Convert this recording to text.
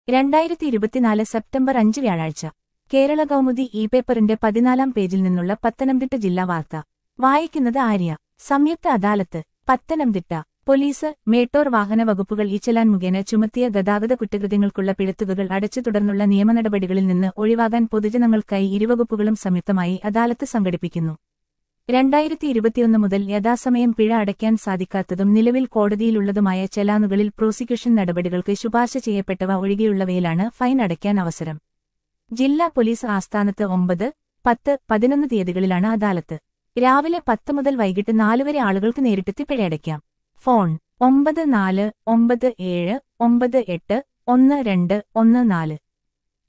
രണ്ടായിരത്തി ഇരുപത്തിനാല് സെപ്റ്റംബർ അഞ്ച് വ്യാഴാഴ്ച കേരള കൗമുദി ഇ പേപ്പറിന്റെ പതിനാലാം പേജിൽ നിന്നുള്ള പത്തനംതിട്ട ജില്ലാ വാർത്ത വായിക്കുന്നത് ആര്യ സംയുക്ത അദാലത്ത് പത്തനംതിട്ട പോലീസ് മേട്ടോർ വാഹന വകുപ്പുകൾ ഈ ചലാൻ മുഖേന ചുമത്തിയ ഗതാഗത കുറ്റകൃത്യങ്ങൾക്കുള്ള പിഴത്തുകകൾ അടച്ചു തുടർന്നുള്ള നിയമനടപടികളിൽ നിന്ന് ഒഴിവാകാൻ പൊതുജനങ്ങൾക്കായി ഇരുവകുപ്പുകളും സംയുക്തമായി അദാലത്ത് സംഘടിപ്പിക്കുന്നു രണ്ടായിരത്തി ഇരുപത്തിയൊന്ന് മുതൽ യഥാസമയം പിഴ അടയ്ക്കാൻ സാധിക്കാത്തതും നിലവിൽ കോടതിയിലുള്ളതുമായ ചലാനുകളിൽ പ്രോസിക്യൂഷൻ നടപടികൾക്ക് ശുപാർശ ചെയ്യപ്പെട്ടവ ഒഴികെയുള്ളവയിലാണ് ഫൈൻ അടയ്ക്കാൻ അവസരം ജില്ലാ പോലീസ് ആസ്ഥാനത്ത് ഒമ്പത് പത്ത് പതിനൊന്ന് തീയതികളിലാണ് അദാലത്ത് രാവിലെ പത്ത് മുതൽ വൈകിട്ട് നാല് വരെ ആളുകൾക്ക് നേരിട്ടെത്തി പിഴയടയ്ക്കാം ഫോൺ ഒമ്പത് നാല് ഒമ്പത് ഏഴ് ഒമ്പത് എട്ട് ഒന്ന് രണ്ട് ഒന്ന് നാല്